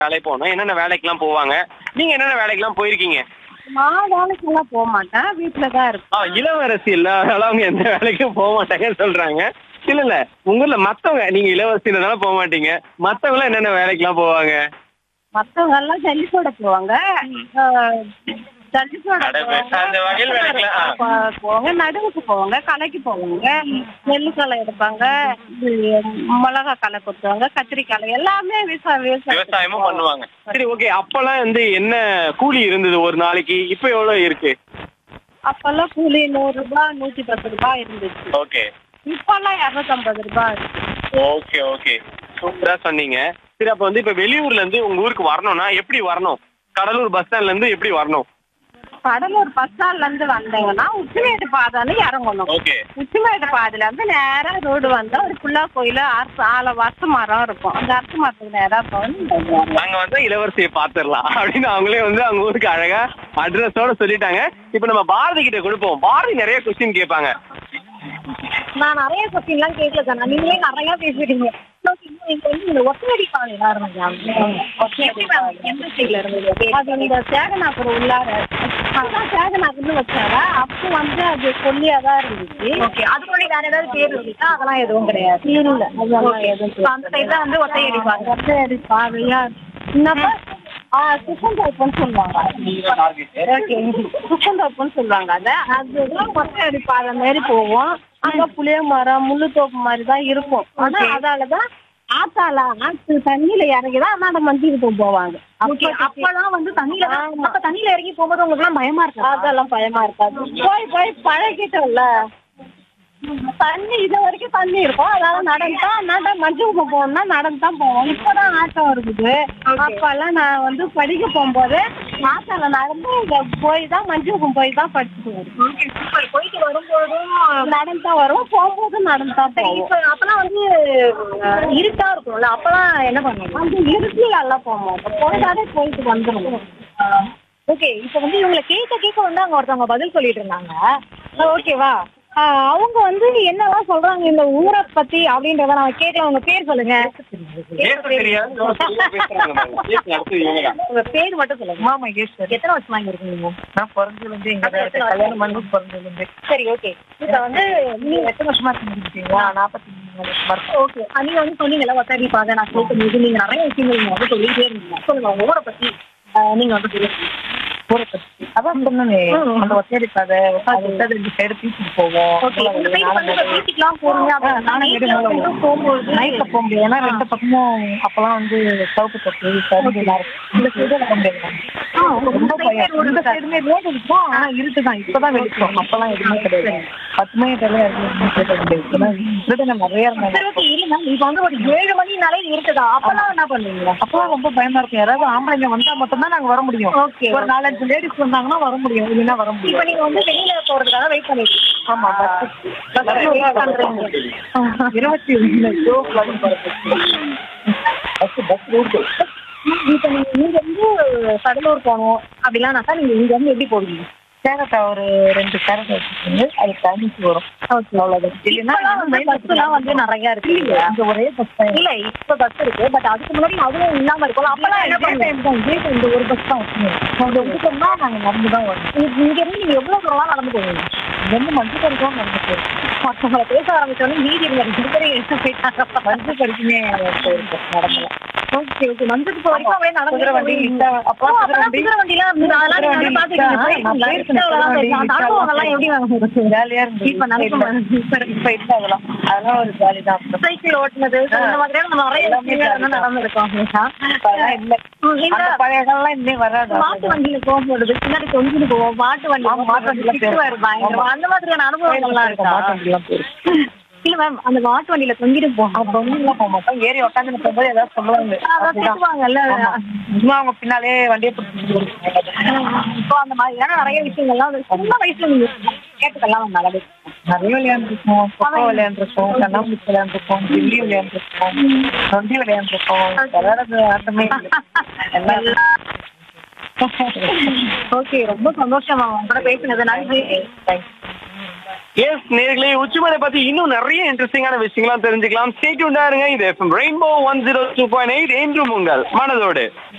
வேலைக்கு போகணும் என்னென்ன வேலைக்கெல்லாம் போவாங்க நீங்க என்னென்ன வேலைக்கெல்லாம் போயிருக்கீங்க நான் வேலைக்கெல்லாம் போக மாட்டேன் வீட்டுல தான் இருப்பேன் ஆ இளவரசி இல்ல அதனால அவங்க எந்த வேலைக்கும் போக மாட்டாங்கன்னு சொல்றாங்க இல்ல இல்ல உங்க ஊர்ல மத்தவங்க நீங்க இளவரசினால போக மாட்டீங்க மத்தவங்க எல்லாம் என்னென்ன வேலைக்கெல்லாம் போவாங்க மத்தவங்க எல்லாம் ஜல்லி போட போவாங்க ஆஹ், ஜல்லி போட கடமை. அந்த வகையில் வேலைக்கெல்லாம், ஆ. போவாங்க. போவாங்க நடுவுக்கு போவாங்க களைக்கு போவாங்க நெல்லு களை எடுப்பாங்க இது மிளகா களை கொத்துவாங்க கத்திரிக்காய் எல்லாமே விவசாயம் விவசாயம் விவசாயமும் பண்ணுவாங்க சரி ஓகே அப்பெல்லாம் வந்து என்ன கூலி இருந்தது ஒரு நாளைக்கு இப்ப எவ்வளவு இருக்கு அப்பெல்லாம் கூலி நூறு ரூபாய் நூத்தி பத்து ரூபாய் இருந்துச்சு ஓகே இப்பெல்லாம் இரநூத்தம்பது ரூபாய் இருக்கு ஓகே ஓகே சூப்பரா சொன்னீங்க சரி அப்ப வந்து இப்ப வெளியூர்ல இருந்து உங்க ஊருக்கு வரணும்னா எப்படி வரணும் கடலூர் பஸ் ஸ்டாண்ட்ல இருந்து எப்படி வரணும் கடலூர் பஸ் ஸ்டாண்ட்ல இருந்து வந்தீங்கன்னா உச்சிமேடு பாதைன்னு இறங்கணும் ஓகே உச்சிமேடு பாதையில இருந்து நேரா ரோடு வந்தா ஒரு புள்ளா கோயில அரசு ஆல வருஷ மரம் இருக்கும் அந்த அரசு மரத்துக்கு நேரா போகணும் அங்க வந்து இளவரசியை பாத்துரலாம் அப்படின்னு அவங்களே வந்து அவங்க ஊருக்கு அழகா அட்ரஸோட சொல்லிட்டாங்க இப்ப நம்ம பாரதி கிட்ட கொடுப்போம் பாரதி நிறைய கொஸ்டின் கேட்பாங்க நான் நிறைய கொஸ்டின்லாம் கேட்கல தானே நீங்களே நிறைய பேசிட்டீங்க நீங்க வந்து இந்த ஒத்தடி பாதையில எந்த சைட்ல இருந்தது அது இந்த சேகனாபுரம் உள்ளார அதான் சேகனாபுரம்னு வச்சாரா அப்போ வந்து அது சொல்லியா தான் இருந்துச்சு ஓகே அது முன்னாடி வேற ஏதாவது பேர் இருந்துச்சா அதெல்லாம் எதுவும் கிடையாது இல்ல அதெல்லாம் எதுவும் அந்த சைடு தான் வந்து ஒத்தையடி பாதை ஒத்தையடி பாதையா என்னப்பா ஆ சுசந்தோப்புன்னு சொல்லுவாங்க ஓகே சுசந்தோப்புன்னு சொல்லுவாங்க அதை அதுதான் ஒத்தையடி பாதை மாதிரி போவோம் அங்க புளிய மரம் முள்ளுத்தோப்பு மாதிரி தான் இருக்கும் ஆனா அதாலதான் ஆத்தால ஆத்து தண்ணியில இறங்கிதான் அண்ணாட மந்திரிக்கு போவாங்க அப்பதான் வந்து தண்ணியில அப்ப தண்ணியில இறங்கி போகும்போது உங்களுக்கு எல்லாம் பயமா இருக்கு அதெல்லாம் பயமா இருக்காது போய் போய் பழகிட்டோம்ல தண்ணி இது வரைக்கும் தண்ணி இருக்கும் அதனால நடந்தா நட மஞ்சள் போகணும்னா நடந்து தான் போவோம் இப்பதான் ஆட்டம் இருக்குது அப்பெல்லாம் நான் வந்து படிக்க போகும்போது ஆட்டால நடந்து இங்க போய் தான் மஞ்சள் போய் தான் படிச்சுட்டு வரும் போயிட்டு வரும்போதும் நடந்து தான் வரும் போகும்போதும் நடந்து தான் போவோம் அப்பெல்லாம் வந்து இருட்டா இருக்கும்ல அப்பெல்லாம் என்ன பண்ணுவோம் அந்த இருட்டுல எல்லாம் போக மாட்டோம் போனாலே போயிட்டு வந்துருவோம் ஓகே இப்போ வந்து இவங்களை கேட்க கேட்க வந்து அங்க ஒருத்தவங்க பதில் சொல்லிட்டு இருந்தாங்க ஓகேவா அவங்க வந்து என்னெல்லாம் சொல்றாங்க இந்த ஊரை பத்தி அப்படின்றத நான் கேட்கல உங்க பேர் சொல்லுங்க பேச தெரியாது பேசுறாங்க பாருங்க. பேசுங்க, அடுத்து இவங்க தான். உங்க பேர் மட்டும் சொல்லுங்க அம்மா மகேஸ்வர் எத்தனை வருஷமா இங்க இருக்கீங்க நான் பிறந்ததுல இருந்து இங்க தான் இருக்கேன் கல்யாணம் பண்ணி பிறந்ததுல இருந்து சரி ஓகே இப்ப வந்து நீங்க எத்தனை வருஷமா செஞ்சுக்கிட்டீங்களா நாற்பத்தி மூணு வருஷமா இருக்கு ஓகே நீங்க வந்து சொன்னீங்கல்ல ஒத்தடி பாதை நான் கேட்கும்போது நீங்க நிறைய விஷயங்கள் நீங்க வந்து சொல்லிட்டே இருந்தீங்க சொல்லுங்க உங்க ஊரை பத்தி ஆஹ், நீங்க வந்து சொல்லுங்க ஊரை பத்தி அதான் சொன்னேனே அந்த ஒத்தேரி கதை அது விட்டது இந்த சைடு பீச்சுக்கு போவோம் ஓகே இந்த சைடு வந்து இப்ப வீட்டுக்குலாம் போறீங்க அப்படின்னா நானும் நைட்ல வீடு வந்து போகும்போது நைட்ல போக முடியாது ஏன்னா ரெண்டு பக்கமும் அப்பெல்லாம் வந்து சவுக்கு தொட்டு கரும்பு எல்லாம் இருக்கும் இந்த சைடு போக முடியாது ரொம்ப பயம் இந்த சைடுமே ரோடு இருக்கும் ஆனா இருட்டு தான் இப்பதான் வெளிச்சம் அப்பெல்லாம் எதுவுமே கிடையாது பத்து மணி டைம்ல எதுவுமே கேட்க முடியாது ஏன்னா திருடங்க நிறைய இருந்தாங்க சரி ஓகே இருங்க இப்ப வந்து ஒரு ஏழு மணினாலே இருக்குதா அப்பெல்லாம் என்ன பண்ணுவீங்க அப்பெல்லாம் ரொம்ப பயமா இருக்கும் யாராவது ஆம்பளைங்க வந்தா மட்டும்தான் நாங்க வர முடியும் ஓகே ஒரு நாலஞ்சு லேடிஸ் வந்தாங்கன்னா வர முடியும் இல்லைன்னா வர இப்ப முடியும் நீங்க வந்து வெளியில போறதுக்காக வெயிட் பண்ணிட்டு இருக்கீங்க. ஆமா பஸ் wait பண்றீங்க. இருபத்தி ஒண்ணு பஸ் பஸ் ரூட் இப்ப நீங்க இங்க இருந்து கடலூர் போகணும் அப்படிலாம்னாக்கா நீங்க இங்க இருந்து எப்படி போவீங்க கேரட்டா ஒரு ரெண்டு கேரட் வச்சுக்கோங்க அது டைமிங்ஸ் வரும் அவ்வளவுதான் இல்லைன்னா இப்பெல்லாம் வந்து பஸ் எல்லாம் வந்து நிறைய இருக்கு இல்லையா இந்த ஒரே பஸ் தான் இல்ல இப்ப பஸ் இருக்கு பட் அதுக்கு முன்னாடி அதுவும் இல்லாம இருக்கும் அப்பெல்லாம் என்ன இதே பண்ணுவீங்க டைம் தான் இதே time இந்த ஒரு பஸ் தான் வச்சுக்கோங்க அந்த விட்டுட்டோம்னா நாங்க நடந்து தான் வரோம் இங்க இங்க இருந்து நீங்க எவ்வளவு தூரம் நடந்து போவீங்க இங்கேருந்து மஞ்சள் கறிக்கும் நடந்து போறோம் மற்றவங்களை பேச ஆரம்பிச்சோடனே மீதி இருந்த ரெண்டு பேரும் எடுத்து போயிட்டாங்க மஞ்சள் கறிக்குமே போயிருக்கோம் நடந்தலாம் ஓகே ஓகே மஞ்சத்துக்கு வரைக்கும் அப்படியே நடந்து குதிரை வண்டி இல்ல அப்போ அப்பெல்லாம் குதிரை வண்டி குதிரை வண்டிலாம் இருந்தது அதெல்லாம் நீங்க வந்து பாத்துருக்கீங்க நான் போயிருக்கேன். அந்த அனுபவங்கள்லாம் எப்படி வாங்க ஜாலியா இருந்தது இப்ப நடக்க மாட்டேங்குது. இப்ப இப்ப இல்ல அதெல்லாம் அதெல்லாம் ஒரு ஜாலி தான் அப்புறம். சைக்கிள் ஓட்டுனது so இந்த மாதிரியான நம்ம நிறைய விஷயங்கள் வந்து நடந்திருக்கோம் இல்லையா? அதெல்லாம் இல்ல ம், இந்த அந்த பழைய இடம்லாம் இன்னே வராது மாட்டு வண்டியில போகும்போது பின்னாடி தொங்கிட்டு போவோம் மாட்டு வண்டி ஆமா, மாட்டு வண்டியில திட்டுவாரு பயங்கரமா. அந்த மாதிரியான அனுபவங்கள்லாம் இருக்கா மாட்டோம் போயிருக்கு இல்ல மேம் அந்த மாட்டு வண்டியில தொங்கிட்டு போவோம் அப்ப ஒண்ணுலாம் போக மாட்டோம் ஏறி உட்காந்து போகும்போது ஏதாவது சொல்லுவாங்க அதான் அப்படிதான். திட்டுவாங்கல்ல ஆமா. சும்மா அவங்க பின்னாலே வண்டியை பிடிச்சிட்டு இப்போ அந்த மாதிரியான நிறைய விஷயங்கள்லாம் வந்து சின்ன வயசுல நீங்க கேட்டுக்கலாம் நல்லது நிறைய விளையாண்டுருக்கோம் கொக்கோ விளையாண்டுருக்கோம் கண்ணாமூச்சி விளையாண்டுருக்கோம் கில்லி விளையாண்டுருக்கோம் நொண்டி விளையாண்டுருக்கோம் விளையாடுறது ஆட்டமே இல்லை. எல்லாம் ஓகே ரொம்ப சந்தோஷமா உங்க கூட பேசினது நன்றி தேங்க்ஸ் எஸ் நேர்களே உச்சிமலை பத்தி இன்னும் நிறைய இன்ட்ரெஸ்டிங்கான விஷயங்கள்லாம் தெரிஞ்சுக்கலாம் ஸ்டேட்யூண்டா இருங்க இது rainbow one zero two point eight என்றும் உங்கள் மனதோடு